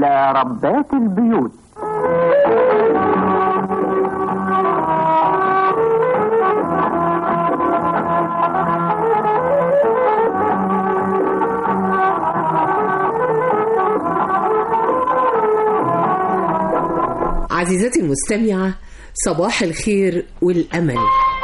إلى ربات البيوت عزيزتي المستمعة صباح الخير والأمل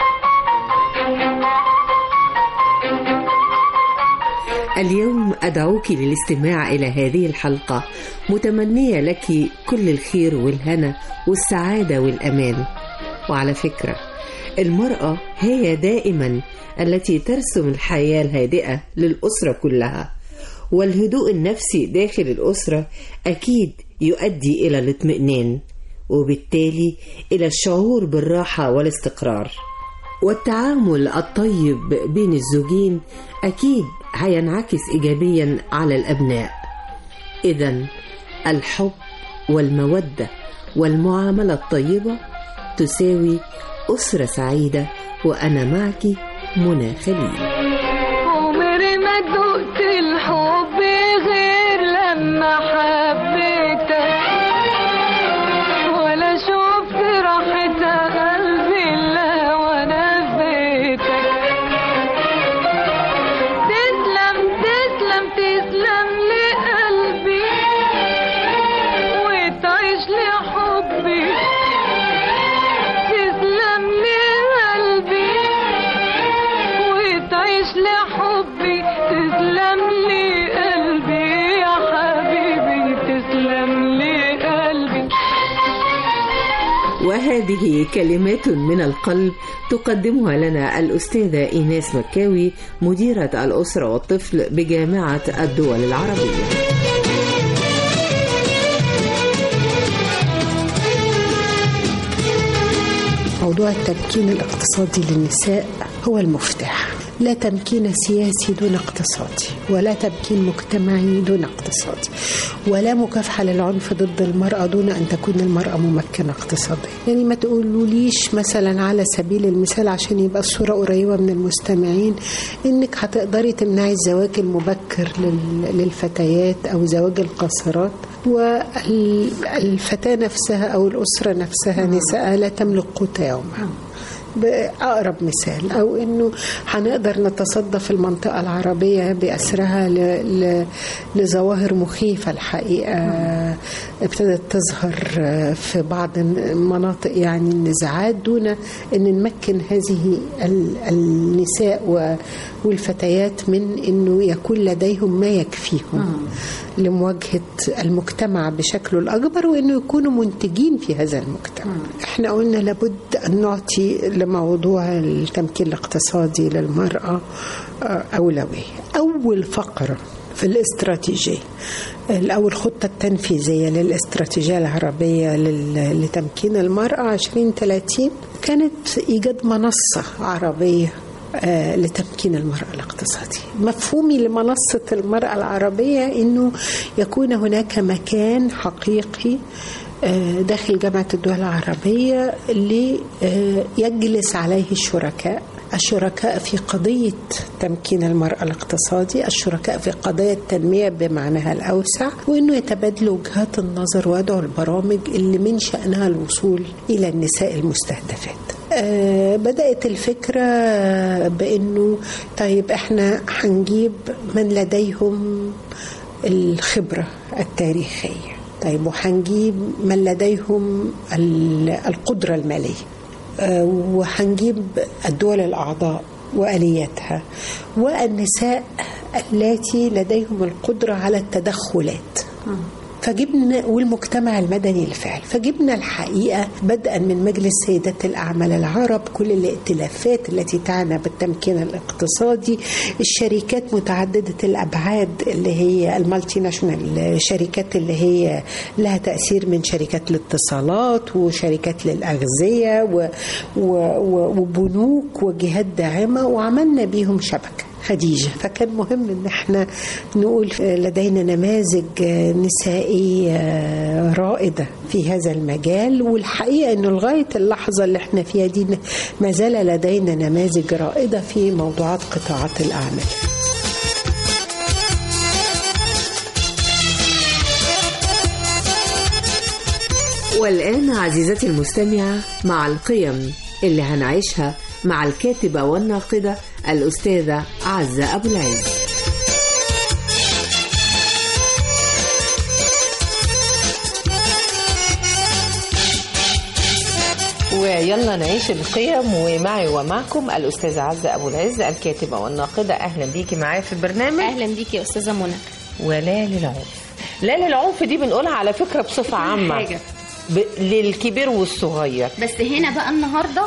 اليوم أدعوك للاستماع إلى هذه الحلقة متمنية لك كل الخير والهنا والسعادة والأمان وعلى فكرة المرأة هي دائما التي ترسم الحياة الهادئة للأسرة كلها والهدوء النفسي داخل الأسرة أكيد يؤدي إلى الاطمئنان وبالتالي إلى الشعور بالراحة والاستقرار والتعامل الطيب بين الزوجين أكيد هينعكس إيجابيا على الأبناء إذا الحب والمودة والمعاملة الطيبة تساوي أسرة سعيدة وأنا معك منى خليل عمري ما دقت الحب غير لما حبيتك ولا شفت راحة قلبي الا وانا في بيتك تسلم تسلم تسلم لقلبي وتعيش لحبي تسلم لقلبي وتعيش لحبي تسلم لي قلبي يا حبيبي تسلم لي قلبي وهذه كلمات من القلب تقدمها لنا الأستاذة إيناس مكاوي مديرة الأسرة والطفل بجامعة الدول العربية موضوع التمكين الاقتصادي للنساء هو المفتاح لا تمكين سياسي دون اقتصادي ولا تمكين مجتمعي دون اقتصادي ولا مكافحة للعنف ضد المرأة دون أن تكون المرأة ممكنة اقتصاديا يعني ما تقولوليش مثلا على سبيل المثال عشان يبقى الصورة قريبة من المستمعين إنك هتقدري تمنعي الزواج المبكر لل- للفتيات أو زواج القاصرات والفتاة نفسها أو الأسرة نفسها نساء لا تملك قوت يومها بأقرب مثال أو إنه هنقدر نتصدى في المنطقة العربية بأسرها ل... ل... لظواهر مخيفة الحقيقة ابتدت تظهر في بعض مناطق يعني النزاعات دون أن نمكن هذه ال... النساء و... والفتيات من أنه يكون لديهم ما يكفيهم لمواجهة المجتمع بشكله الأكبر وأنه يكونوا منتجين في هذا المجتمع احنا قلنا لابد أن نعطي لموضوع التمكين الاقتصادي للمرأة آه، أولوية أول فقرة في الاستراتيجية أو الخطة التنفيذية للاستراتيجية العربية لل- لتمكين المرأة 2030 كانت إيجاد منصة عربية آه، لتمكين المرأة الاقتصادي مفهومي لمنصة المرأة العربية أنه يكون هناك مكان حقيقي آه، داخل جامعة الدول العربية اللي آه، يجلس عليه الشركاء الشركاء في قضية تمكين المرأة الاقتصادي الشركاء في قضايا التنمية بمعناها الأوسع وأنه يتبادلوا وجهات النظر ويدعوا البرامج اللي من شأنها الوصول إلى النساء المستهدفات آه، بدأت الفكرة بأنه طيب احنا هنجيب من لديهم الخبرة التاريخية طيب وهنجيب من لديهم ال- القدرة المالية آه، وهنجيب الدول الأعضاء وآلياتها والنساء اللاتي لديهم القدرة على التدخلات فجبنا والمجتمع المدني الفعل فجبنا الحقيقة بدءا من مجلس سيدات الأعمال العرب كل الائتلافات التي تعنى بالتمكين الاقتصادي الشركات متعددة الأبعاد اللي هي المالتي ناشونال الشركات اللي هي لها تأثير من شركات الاتصالات وشركات للأغذية و و و وبنوك وجهات داعمة وعملنا بيهم شبكة خديجة فكان مهم ان احنا نقول لدينا نماذج نسائية رائدة في هذا المجال والحقيقة انه لغاية اللحظة اللي احنا فيها دي ما زال لدينا نماذج رائدة في موضوعات قطاعات الأعمال والآن عزيزتي المستمعة مع القيم اللي هنعيشها مع الكاتبة والناقدة الأستاذة عزة أبو العز ويلا نعيش القيم ومعي ومعكم الأستاذة عزة أبو العز الكاتبة والناقدة أهلا بيكي معايا في البرنامج اهلا بيكي يا استاذه منى ولا للعنف لا للعنف دي بنقولها على فكرة بصفة عامة حاجة. ب... للكبير والصغير بس هنا بقى النهارده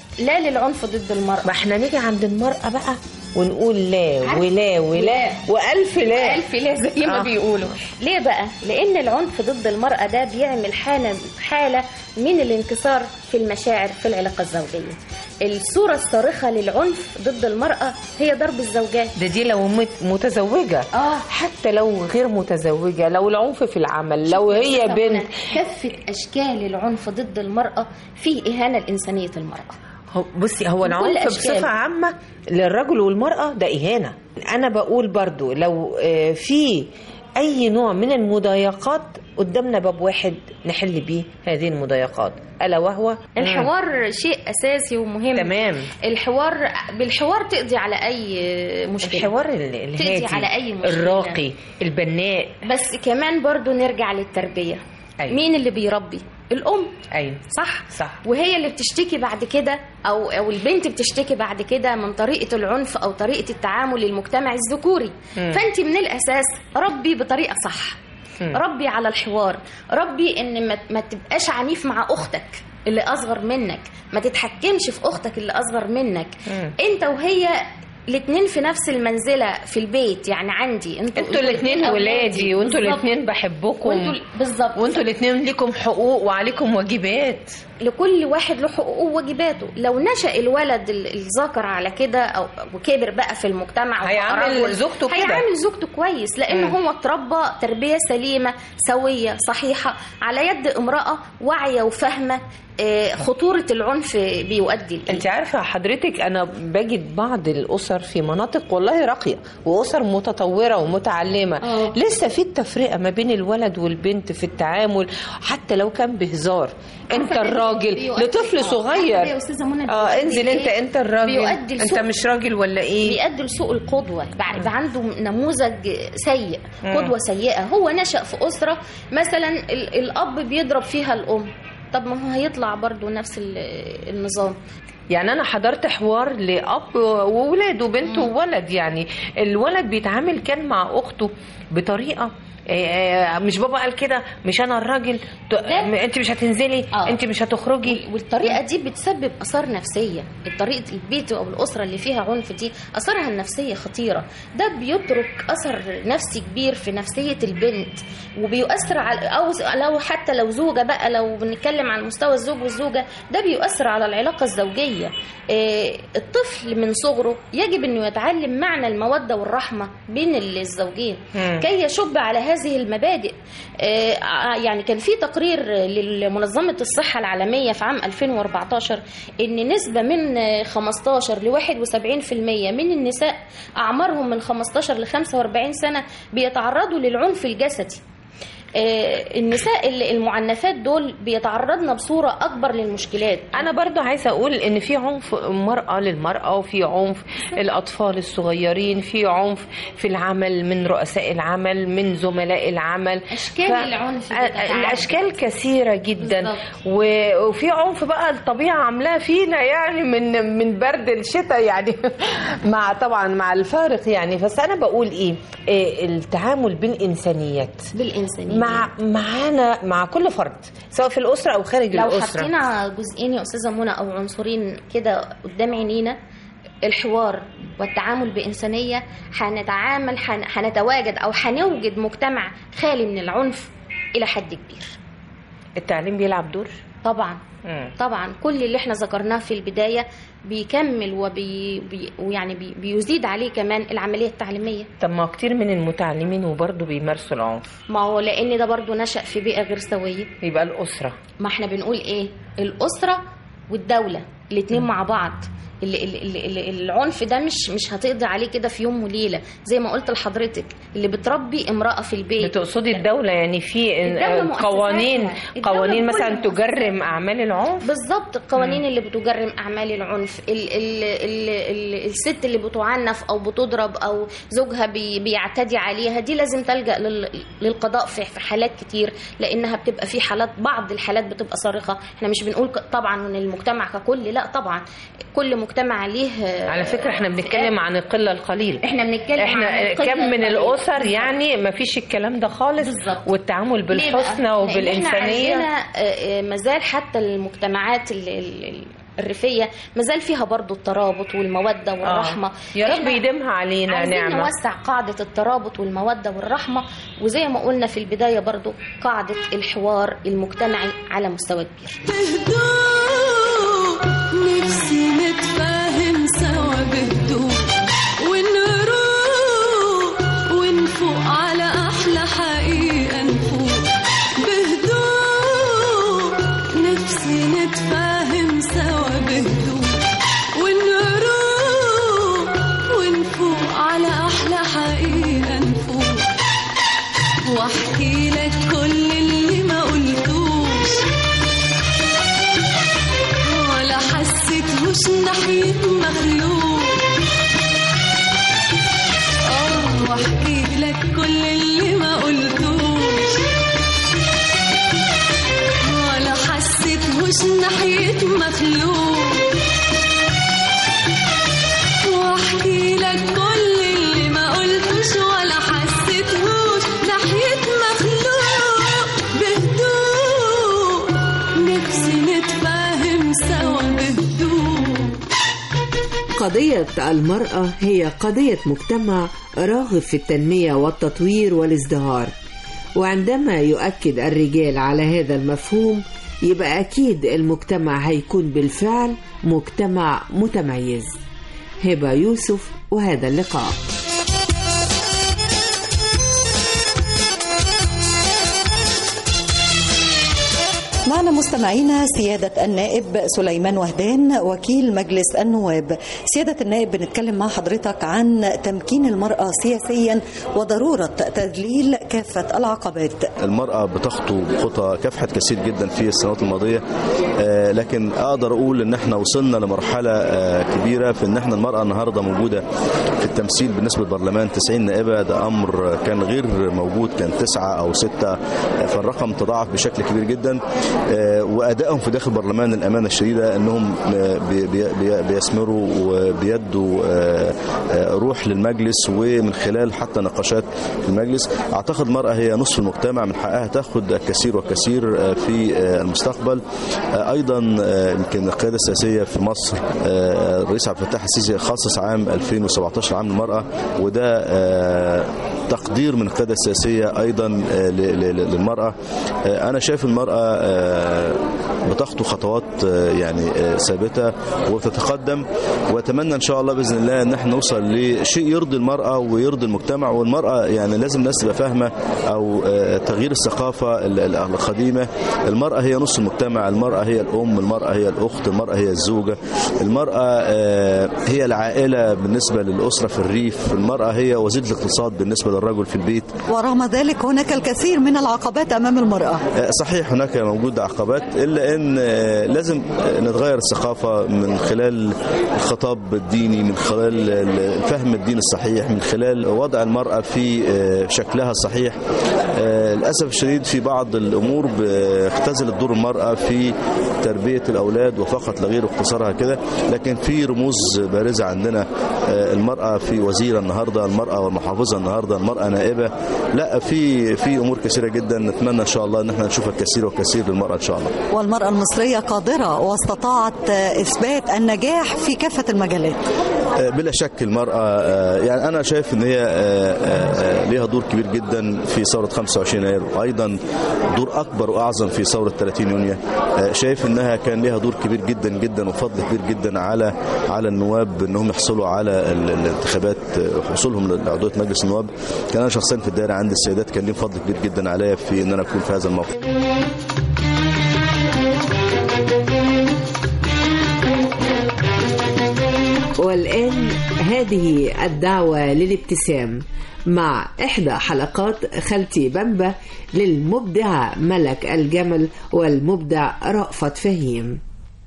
لا للعنف ضد المراه ما احنا نيجي عند المرأة بقى ونقول لا عارف- ولا ولا وألف لا ألف لا زي ما آه. بيقولوا ليه بقى؟ لأن العنف ضد المرأة ده بيعمل حالة حالة من الانكسار في المشاعر في العلاقة الزوجية الصورة الصارخة للعنف ضد المرأة هي ضرب الزوجات ده دي لو مت... متزوجة اه حتى لو غير متزوجة لو العنف في العمل لو هي شوفي يا بنت أستاذة منى، كافة أشكال العنف ضد المرأة في إهانة لإنسانية المرأة هو بصي هو بكل العنف أشكاله. بصفة عامة للرجل والمرأة ده إهانة أنا بقول برضو لو آه، في أي نوع من المضايقات قدامنا باب واحد نحل بيه هذه المضايقات ألا وهو الحوار شيء أساسي ومهم تمام الحوار بالحوار تقضي على أي مشكلة الحوار ال- الهادي تقضي على أي مشكلة. الراقي البناء بس كمان برضو نرجع للتربية أيوة. مين اللي بيربي الأم أيوه صح صح. وهي اللي بتشتكي بعد كده او او البنت بتشتكي بعد كده من طريقه العنف او طريقه التعامل للمجتمع الذكوري مم. فانت من الاساس ربي بطريقه صح مم. ربي على الحوار ربي ان ما, ما تبقاش عنيف مع اختك اللي اصغر منك ما تتحكمش في اختك اللي اصغر منك مم. انت وهي الاثنين في نفس المنزله في البيت يعني عندي انتوا انتوا الاثنين ولادي وانتوا بالظبط. الاثنين بحبكم وانتوا بالظبط وانتوا الاثنين ليكم حقوق وعليكم واجبات لكل واحد له حقوقه وواجباته لو نشأ الولد ال- الذكر على كده او وكبر بقى في المجتمع وبقى هيعامل رجل، زوجته كده. هيعامل زوجته كويس لان مم. هو اتربى تربيه سليمه سويه صحيحه على يد امراه واعيه وفاهمه آه، خطوره العنف بيؤدي لايه انت عارفه حضرتك انا بجد بعض الاسر في مناطق والله راقيه واسر متطوره ومتعلمه اه. لسه في التفرقه ما بين الولد والبنت في التعامل حتى لو كان بهزار انت عارفة الراجل بيؤدي- لطفل اه، صغير عارفة يا أستاذة منى اه بيؤدي انزل انت لإيه؟ انت الراجل بيؤدي انت لسوء- مش راجل ولا ايه بيؤدي لسوء القدوة بع- يبقى عنده نموذج سيء مم. قدوة سيئة هو نشأ في أسرة مثلا ال- الأب بيضرب فيها الأم طب ما هو هيطلع برضو نفس ال- النظام يعني انا حضرت حوار لاب وولاد وبنت وولد يعني الولد بيتعامل كان مع اخته بطريقه آه، آه، مش بابا قال كده مش انا الراجل ت- ده- انت مش هتنزلي آه. انت مش هتخرجي والطريقة دي بتسبب آثار نفسية طريقة البيت أو الأسرة اللي فيها عنف دي آثارها النفسية خطيرة ده بيترك أثر نفسي كبير في نفسية البنت وبيؤثر على أو لو حتى لو زوجة بقى لو بنتكلم عن مستوى الزوج والزوجة ده بيؤثر على العلاقة الزوجية آه، الطفل من صغره يجب أنه يتعلم معنى المودة والرحمة بين الزوجين مم. كي يشب على هذه المبادئ آه، ع- يعني كان في تقرير لمنظمة الصحة العالمية في عام 2014 ان نسبة من آه، 15 ل 71% من النساء اعمارهم من 15 ل 45 سنة بيتعرضوا للعنف الجسدي آه، النساء ال- المعنفات دول بيتعرضن بصورة أكبر للمشكلات انا برضو عايزه اقول ان في عنف مرأة للمرأة وفي عنف الاطفال الصغيرين في عنف في العمل من رؤساء العمل من زملاء العمل أشكال العنف آه، بتتعدد. الاشكال كثيره جدا بالظبط. و- وفي عنف بقى الطبيعه عاملاه فينا يعني من من برد الشتاء يعني مع طبعا مع الفارق يعني بس انا بقول ايه إيه التعامل بالانسانيات بالإنسانية مع معانا مع كل فرد سواء في الاسره او خارج لو الاسره حطينا جزئين يا استاذه منى او عنصرين كده قدام عينينا الحوار والتعامل بإنسانية هنتعامل هن- هنتواجد أو هنوجد مجتمع خالي من العنف إلى حد كبير التعليم بيلعب دور طبعا مم. طبعا كل اللي احنا ذكرناه في البداية بيكمل وبي بي ويعني بي بيزيد عليه كمان العملية التعليمية طب ما كتير من المتعلمين وبرضه بيمارسوا العنف ما هو لأن ده برضو نشأ في بيئة غير سوية يبقى الاسره ما احنا بنقول ايه الأسرة والدولة الاتنين مع بعض ال- ال- ال- ال- العنف ده مش مش هتقضي عليه كده في يوم وليله زي ما قلت لحضرتك اللي بتربي امراه في البيت بتقصدي الدولة يعني في الدولة مؤسساتها. قوانين الدولة قوانين بكل مثلا مؤسساتها. تجرم أعمال العنف بالظبط القوانين اللي بتجرم اعمال العنف ال ال ال ال الست اللي بتعنف او بتضرب او زوجها بي بيعتدي عليها دي لازم تلجا لل للقضاء في في حالات كتير لانها بتبقى في حالات بعض الحالات بتبقى صارخه احنا مش بنقول ك- طبعا ان المجتمع ككل لا طبعا كل مجتمع ليه آه، على فكرة احنا بنتكلم عن القلة القليل احنا بنتكلم احنا عن القلة كم من القليلة. الأسر يعني ما فيش الكلام ده خالص بالظبط. والتعامل ليه بقى؟ بالحسنى لأن وبالإنسانية احنا عندنا آه، آه، مازال حتى المجتمعات ال- ال- ال- الريفيه مازال فيها برضو الترابط والموده والرحمه يا رب إحنا يديمها علينا عايزين نعمة نوسع قاعده الترابط والموده والرحمه وزي ما قلنا في البدايه برضو قاعده الحوار المجتمعي على مستوى كبير بهدوء نفسي نتفاهم سوا بهدوء ونروق ونفوق على أحلى حقيقة نفوق بهدوء نفسي نتفاهم سوا بهدوء ونروق ونفوق على أحلى حقيقة نفوق واحكي لك كل اللي ما قلتوش ولا حسيتهوش ناحية مخلوق اه واحكي لك كل اللي ما قلتوش ولا حسيتهوش ناحية مخلوق واحكي لك كل اللي ما قلتوش ولا حسيتهوش ناحية مخلوق بهدوء نفسي نتفاهم سوا بهدوء قضية المرأة هي قضية مجتمع راغب في التنمية والتطوير والازدهار وعندما يؤكد الرجال على هذا المفهوم يبقى أكيد المجتمع هيكون بالفعل مجتمع متميز هبة يوسف وهذا اللقاء معنا مستمعينا سيادة النائب سليمان وهدان وكيل مجلس النواب سيادة النائب بنتكلم مع حضرتك عن تمكين المرأة سياسيا وضرورة تذليل كافة العقبات المرأة بتخطو خطى كافحت كثير جدا في السنوات الماضية آه، لكن أقدر أقول إن إحنا وصلنا لمرحلة آه، كبيرة في إن إحنا المرأة النهاردة موجودة في التمثيل بالنسبة للبرلمان 90 نائبة ده أمر كان غير موجود كان تسعة أو ستة آه، فالرقم تضاعف بشكل كبير جدا آه، وأدائهم في داخل البرلمان الأمانة الشديدة أنهم آه، بي- بي- بي- بيثمروا وبيدوا آه، آه، روح للمجلس ومن خلال حتى نقاشات في المجلس أعتقد المرأة هي نصف المجتمع من حقها تاخد الكثير والكثير آه، في آه، المستقبل آه، أيضا آه، يمكن القيادة السياسية في مصر آه، الرئيس عبد الفتاح السيسي خصص عام 2017 عام المرأة وده آه، تقدير من القيادة السياسية أيضا آه، ل- ل- للمرأة آه، أنا شايف المرأة آه، بتخطو خطوات آه، يعني آه، ثابتة وتتقدم وأتمنى إن شاء الله بإذن الله إن احنا نوصل لشيء يرضي المرأة ويرضي المجتمع والمرأة يعني لازم الناس تبقى فاهمة أو آه، تغيير الثقافة ال- ال- القديمة المرأة هي نص المجتمع المرأة هي الأم المرأة هي الأخت المرأة هي الزوجة المرأة آه، هي العائلة بالنسبة للأسرة في الريف المرأة هي وزيرة الاقتصاد بالنسبة للرجل في البيت ورغم ذلك هناك الكثير من العقبات أمام المرأة آه، صحيح هناك موجود عقبات الا ان آه، لازم آه، نتغير الثقافه من خلال الخطاب الديني من خلال ال- فهم الدين الصحيح من خلال وضع المراه في آه، شكلها الصحيح آه، للاسف الشديد في بعض الامور ب- اختزلت دور المراه في تربيه الاولاد وفقط لا غير واختصارها كده لكن في رموز بارزه عندنا آه، المراه في وزيره النهارده المراه والمحافظه النهارده المراه نائبه لا في في امور كثيره جدا نتمنى ان شاء الله ان احنا نشوف الكثير والكثير للمراه ان شاء الله والمرأة المصرية قادرة واستطاعت إثبات النجاح في كافة المجالات آه، بلا شك المرأة آه، يعني أنا شايف إن هي آه، آه، ليها دور كبير جدا في ثورة 25 يناير وأيضا دور أكبر وأعظم في ثورة 30 يونيو آه، شايف إنها كان ليها دور كبير جدا جدا وفضل كبير جدا على على النواب إنهم يحصلوا على ال- الانتخابات آه، حصولهم لعضوية مجلس النواب كان أنا شخصيا في الدائرة عندي السيدات كان ليهم فضل كبير جدا عليا في إن أنا أكون في هذا الموقف والآن هذه الدعوة للابتسام مع إحدى حلقات خالتي بمبة للمبدعة ملك الجمل والمبدع رأفت فهيم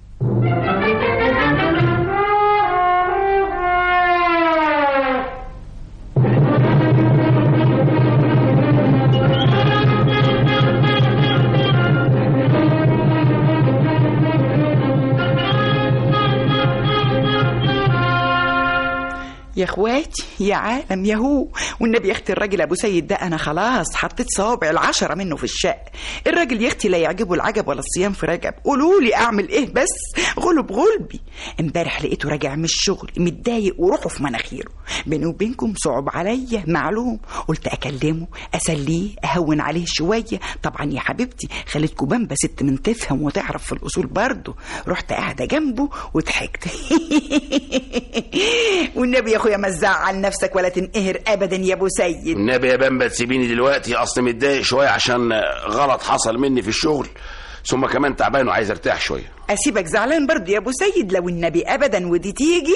يا اخواتي يا عالم يا هو والنبي يا اختي الراجل ابو سيد ده انا خلاص حطيت صوابع العشرة منه في الشق الراجل يا اختي لا يعجبه العجب ولا الصيام في رجب قولوا لي اعمل ايه بس غلب غلبي امبارح لقيته راجع من الشغل متضايق وروحه في مناخيره بيني وبينكم صعب عليا معلوم قلت اكلمه اسليه اهون عليه شويه طبعا يا حبيبتي خالتكم بامبا ست من تفهم وتعرف في الاصول برضه رحت قاعده جنبه وضحكت والنبي يا اخويا ما تزعل نفسك ولا تنقهر ابدا يا ابو سيد النبي يا بامبا تسيبيني دلوقتي اصل متضايق شويه عشان غلط حصل مني في الشغل ثم كمان تعبان وعايز ارتاح شويه اسيبك زعلان برضه يا ابو سيد لو النبي ابدا ودي تيجي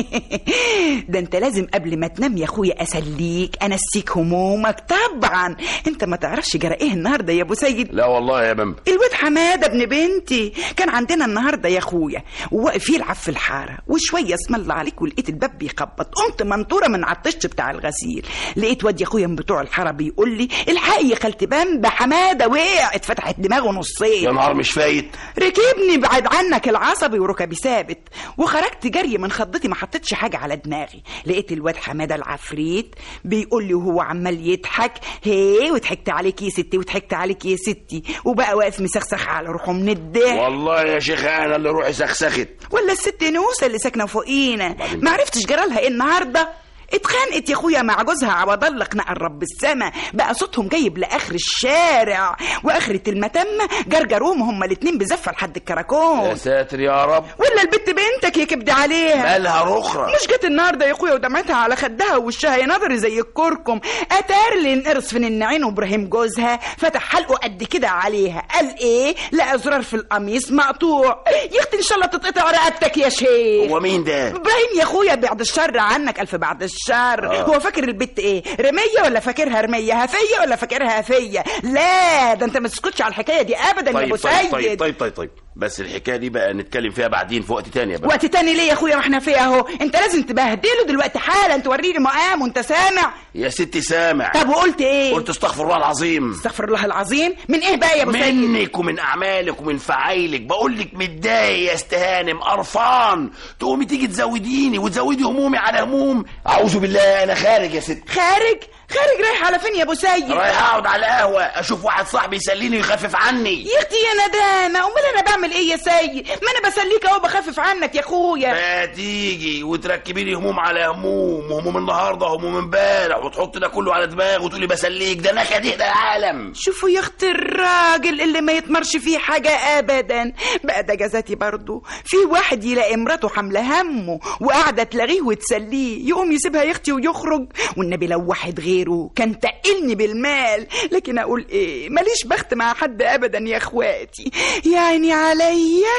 ده انت لازم قبل ما تنام يا اخويا اسليك انسيك همومك طبعا انت ما تعرفش جرى ايه النهارده يا ابو سيد لا والله يا بامبا الواد حماده ابن بنتي كان عندنا النهارده يا اخويا وواقف يلعب في الحاره وشويه اسم الله عليك ولقيت الباب بيخبط قمت منطوره من على الطش بتاع الغسيل لقيت واد يا اخويا من بتوع الحاره بيقول لي الحقي يا خالتي بامبا حماده وقع اتفتحت دماغه نصين يا نهار مش فايت ركبني بعد عنك العصبي وركبي ثابت وخرجت جري من خضتي ما حطيتش حاجه على دماغي لقيت الواد حماده العفريت بيقول لي وهو عمال يضحك هي وضحكت عليك يا ستي وضحكت عليك يا ستي وبقى واقف مسخسخ على روحه من الضحك والله يا شيخ انا اللي روحي سخسخت ولا الست نوسه اللي ساكنه فوقينا ما عرفتش جرالها ايه النهارده اتخانقت يا اخويا مع جوزها عوض الله قناع الرب السما بقى صوتهم جايب لاخر الشارع واخرة المتمة جرجروهم هما الاتنين بزفة لحد الكراكون يا ساتر يا رب ولا البت بنتك يكبد عليها مالها رخرة مش جت النهارده يا اخويا ودمعتها على خدها ووشها يا نظري زي الكركم اتار لي انقرص في النعين وابراهيم جوزها فتح حلقه قد كده عليها قال ايه لقى زرار في القميص مقطوع يا اختي ان شاء الله تتقطع رقبتك يا شيخ هو مين ده ابراهيم يا اخويا بعد الشر عنك الف بعد الشر آه. هو فاكر البت ايه رميه ولا فاكرها رميه هفيه ولا فاكرها هفيه لا ده انت ما تسكتش على الحكايه دي ابدا يا ابو طيب طيب سيد طيب طيب طيب طيب بس الحكايه دي بقى نتكلم فيها بعدين في وقت تاني يا بامبا وقت تاني ليه يا اخويا ما احنا فيها اهو انت لازم تبهدله دلوقتي حالا توريني مقام وانت سامع يا ستي سامع طب وقلت ايه قلت استغفر الله العظيم استغفر الله العظيم من ايه بقى يا ابو سيد منك ومن اعمالك ومن فعايلك بقول لك متضايق يا استهانم قرفان تقومي تيجي تزوديني وتزودي همومي على هموم اعوذ بالله انا خارج يا ست خارج خارج رايح على فين يا ابو سيد رايح اقعد على قهوه اشوف واحد صاحبي يسليني ويخفف عني يا اختي يا ندامه امال انا بعمل ايه يا سيد ما انا بسليك اهو بخفف عنك يا اخويا ما تيجي وتركبي لي هموم على هموم وهموم النهارده وهموم امبارح وتحط ده كله على دماغ وتقولي بسليك ده نكد ده العالم شوفوا يا اخت الراجل اللي ما يتمرش فيه حاجة ابدا بقى ده جزاتي برضو في واحد يلاقي مراته حاملة همه وقاعدة تلاغيه وتسليه يقوم يسيبها يا اختي ويخرج والنبي لو واحد غيره كان تقلني بالمال لكن اقول ايه ماليش بخت مع حد ابدا يا اخواتي يا عيني عليا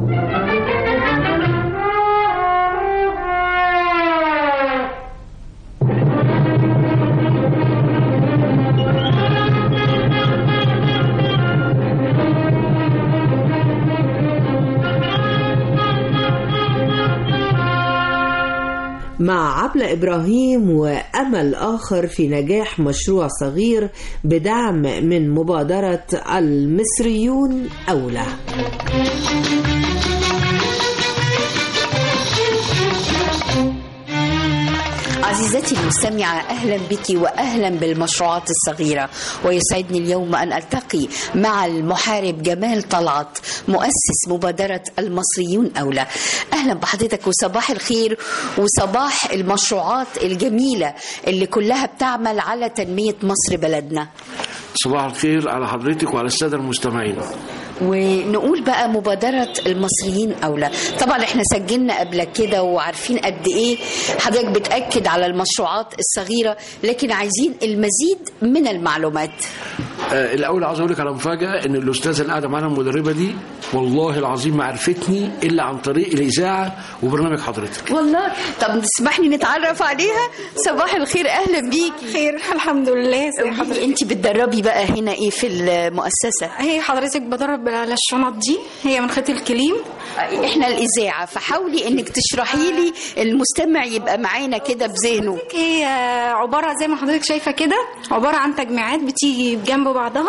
مع عبلة إبراهيم وأمل آخر في نجاح مشروع صغير بدعم من مبادرة المصريون أولى عزيزتي المستمعة أهلا بك وأهلا بالمشروعات الصغيرة ويسعدني اليوم أن ألتقي مع المحارب جمال طلعت مؤسس مبادرة المصريون أولى أهلا بحضرتك وصباح الخير وصباح المشروعات الجميلة اللي كلها بتعمل على تنمية مصر بلدنا صباح الخير على حضرتك وعلى السادة المستمعين ونقول بقى مبادرة المصريين أولى طبعا احنا سجلنا قبل كده وعارفين قد ايه حضرتك بتأكد على المشروعات الصغيرة لكن عايزين المزيد من المعلومات آه الاول عاوز اقول لك على مفاجاه ان الاستاذه اللي قاعده معانا المدربه دي والله العظيم ما عرفتني الا عن طريق الاذاعه وبرنامج حضرتك والله طب تسمح لي نتعرف عليها صباح الخير اهلا بيكي خير الحمد لله زي حضرتك انت بتدربي بقى هنا ايه في المؤسسه هي حضرتك بدرب على الشنط دي هي من خيط الكليم احنا الاذاعه فحاولي انك تشرحي لي المستمع يبقى معانا كده بذهنه هي عباره زي ما حضرتك شايفه كده عباره عن تجميعات بتيجي جنب بعضها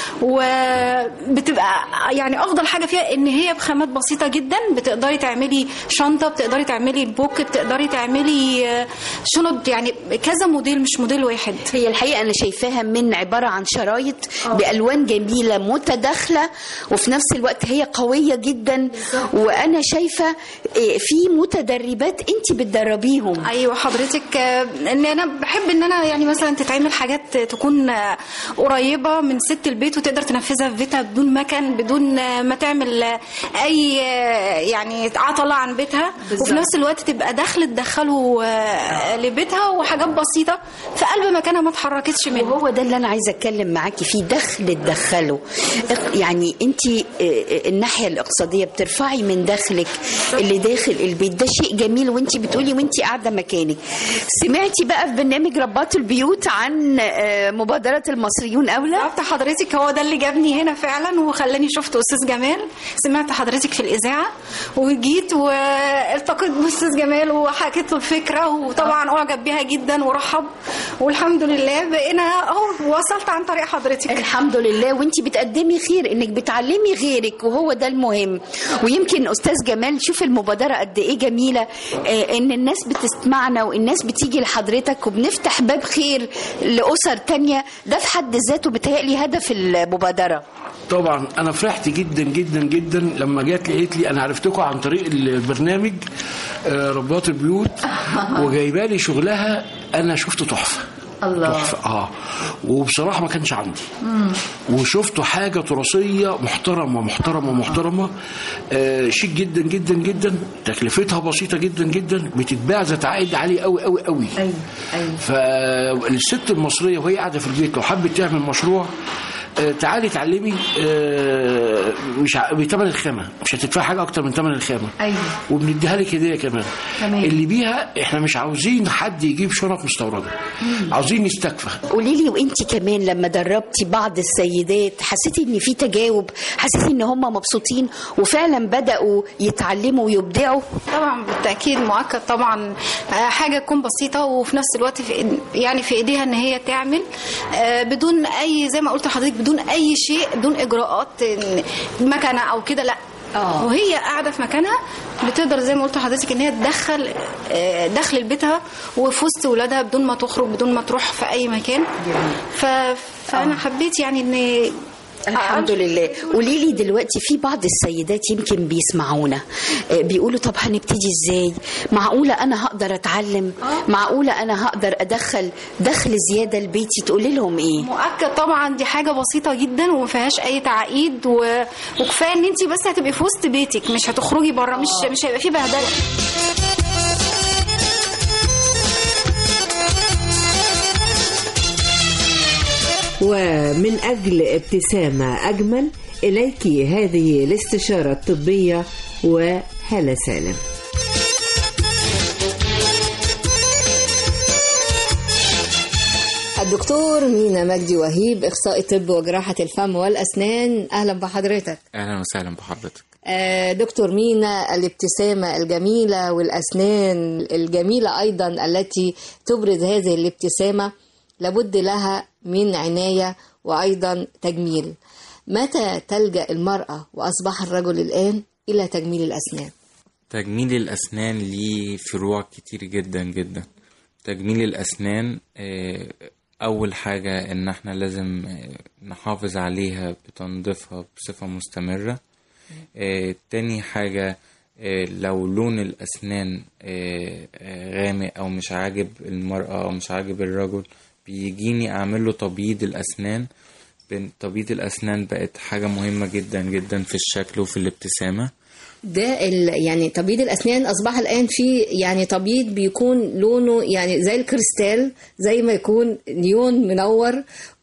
وبتبقى يعني افضل حاجه فيها ان هي بخامات بسيطه جدا بتقدري تعملي شنطه بتقدري تعملي بوك بتقدري تعملي آه، شنط يعني كذا موديل مش موديل واحد هي الحقيقه انا شايفاها من عباره عن شرايط بالوان جميله متداخله وفي نفس الوقت هي قويه جدا وانا شايفه إيه، في متدربات انت بتدربيهم ايوه حضرتك آه، ان انا بحب ان انا يعني مثلا تتعمل حاجات تكون آه، قريبه من ست البيت وتقدر تنفذها في بيتها بدون مكان بدون آه، ما تعمل آه، اي آه، يعني عطله عن بيتها بالظبط. وفي نفس الوقت تبقى دخل تدخله آه، لبيتها وحاجات بسيطه في قلب مكانها ما اتحركتش منه وهو ده اللي انا عايزه اتكلم معاكي فيه دخل تدخله اق- يعني انت الناحيه الاقتصاديه بترفعي من دخلك اللي داخل البيت ده شيء جميل وانت بتقولي وانت قاعده مكانك سمعتي بقى في برنامج ربات البيوت عن آه، مبادره المصريون اولى بالظبط حضرتك هو ده اللي جابني هنا فعلا وخلاني شفت استاذ جمال سمعت حضرتك في الاذاعه وجيت والتقيت باستاذ جمال وحكيت له الفكره وطبعا اعجب بيها جدا ورحب والحمد لله بقينا اهو وصلت عن طريق حضرتك الحمد لله وانت بتقدمي خير انك بتعلمي غيرك وهو ده المهم ويمكن استاذ جمال شوف المبادره قد ايه جميله آه، ان الناس بتسمعنا والناس بتيجي لحضرتك وبنفتح باب خير لاسر تانية ده في حد ذاته بتهيألي هدف المبادره طبعا انا فرحت جدا جدا جدا لما جات لي قالت لي انا عرفتكم عن طريق البرنامج آه، رباط البيوت وجايبه لي شغلها انا شفته تحفه الله تحفه اه وبصراحه ما كانش عندي وشفته حاجه تراثيه محترمه محترمه محترمه آه شيك جدا جدا جدا تكلفتها بسيطه جدا جدا بتتباع ذات عائد عالي قوي قوي قوي ايوه ايوه فالست المصريه وهي قاعده في البيت لو حبت تعمل مشروع آه، تعالي اتعلمي آه، مش ع- بثمن الخامه مش هتدفعي حاجه اكتر من ثمن الخامه ايوه وبنديها لك هديه كمان تمام. اللي بيها احنا مش عاوزين حد يجيب شنط مستورده عاوزين نستكفى قولي لي وانت كمان لما دربتي بعض السيدات حسيتي ان في تجاوب حسيتي ان هم مبسوطين وفعلا بداوا يتعلموا ويبدعوا طبعا بالتاكيد مؤكد طبعا آه، حاجه تكون بسيطه وفي نفس الوقت في إيد- يعني في ايديها ان هي تعمل آه، بدون اي زي ما قلت لحضرتك بدون اي شيء بدون اجراءات إن مكنه او كده لا آه. وهي قاعده في مكانها بتقدر زي ما قلت لحضرتك ان هي تدخل آه، دخل بيتها وفي وسط ولادها بدون ما تخرج بدون ما تروح في اي مكان ف... فانا حبيت يعني ان الحمد لله قولي لي دلوقتي في بعض السيدات يمكن بيسمعونا آه، بيقولوا طب هنبتدي ازاي معقوله انا هقدر اتعلم معقوله انا هقدر ادخل دخل زياده لبيتي تقولي لهم ايه مؤكد طبعا دي حاجه بسيطه جدا وما فيهاش اي تعقيد و... وكفايه ان انت بس هتبقي في وسط بيتك مش هتخرجي بره مش مش هيبقى في بهدله ومن أجل ابتسامة أجمل إليك هذه الاستشارة الطبية وهالة سالم الدكتور مينا مجدي وهيب اخصائي طب وجراحه الفم والاسنان اهلا بحضرتك اهلا وسهلا بحضرتك آه، دكتور مينا الابتسامه الجميله والاسنان الجميله ايضا التي تبرز هذه الابتسامه لابد لها من عنايه وايضا تجميل متى تلجا المراه واصبح الرجل الان الى تجميل الاسنان تجميل الاسنان ليه فروع كتير جدا جدا تجميل الاسنان آه، اول حاجه ان احنا لازم آه، نحافظ عليها بتنظيفها بصفه مستمره آه، تاني حاجه آه، لو لون الاسنان آه، آه، غامق او مش عاجب المراه او مش عاجب الرجل بيجيني اعمل له تبييض الاسنان بن- تبييض الاسنان بقت حاجه مهمه جدا جدا في الشكل وفي الابتسامه ده ال... يعني تبييض الاسنان اصبح الان في يعني تبييض بيكون لونه يعني زي الكريستال زي ما يكون نيون منور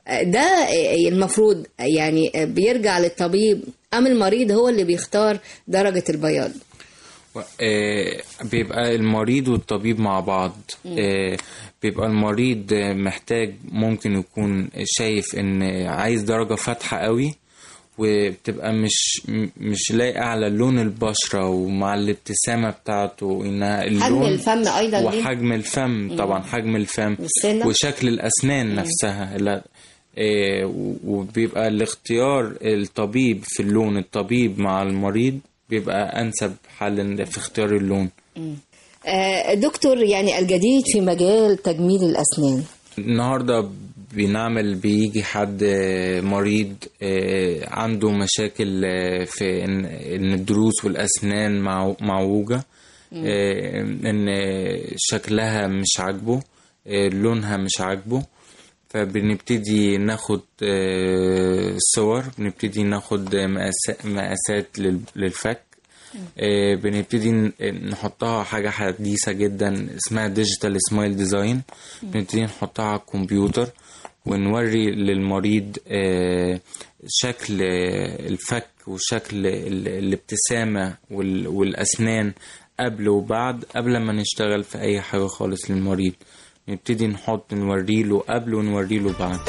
ده المفروض يعني بيرجع للطبيب ام المريض هو اللي بيختار درجه البياض آه، بيبقى المريض والطبيب مع بعض آه، بيبقى المريض آه، محتاج ممكن يكون شايف ان عايز درجة فاتحة قوي وبتبقى مش م- مش لايقة على لون البشرة ومع الابتسامة بتاعته انها اللون الفم أيضاً ليه؟ وحجم الفم طبعا حجم الفم والسنة؟ وشكل الأسنان نفسها لا آه، و- وبيبقى الاختيار الطبيب في اللون الطبيب مع المريض بيبقى أنسب حل في اختيار اللون آه، دكتور يعني الجديد في مجال تجميل الاسنان النهارده بنعمل بيجي حد آه، مريض آه، عنده مشاكل آه، في ان إن الضروس والاسنان معو- معوجه آه، ان شكلها مش عاجبه آه، لونها مش عاجبه فبنبتدي ناخد آه، صور بنبتدي ناخد مقاس- مقاسات لل- للفك آه، بنبتدي ن- نحطها حاجة حديثة جدا اسمها ديجيتال سمايل ديزاين بنبتدي نحطها على الكمبيوتر ونوري للمريض آه، شكل آه، الفك وشكل ال- الابتسامة وال- والأسنان قبل وبعد قبل ما نشتغل في أي حاجة خالص للمريض نبتدي نحط نوريله قبل ونوريله بعد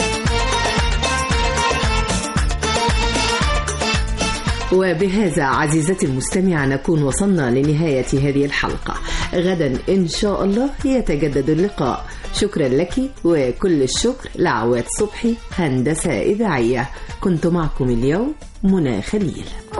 وبهذا عزيزتي المستمعة نكون وصلنا لنهاية هذه الحلقة غدا إن شاء الله يتجدد اللقاء شكرا لك وكل الشكر لعواد صبحي هندسة إذاعية كنت معكم اليوم منى خليل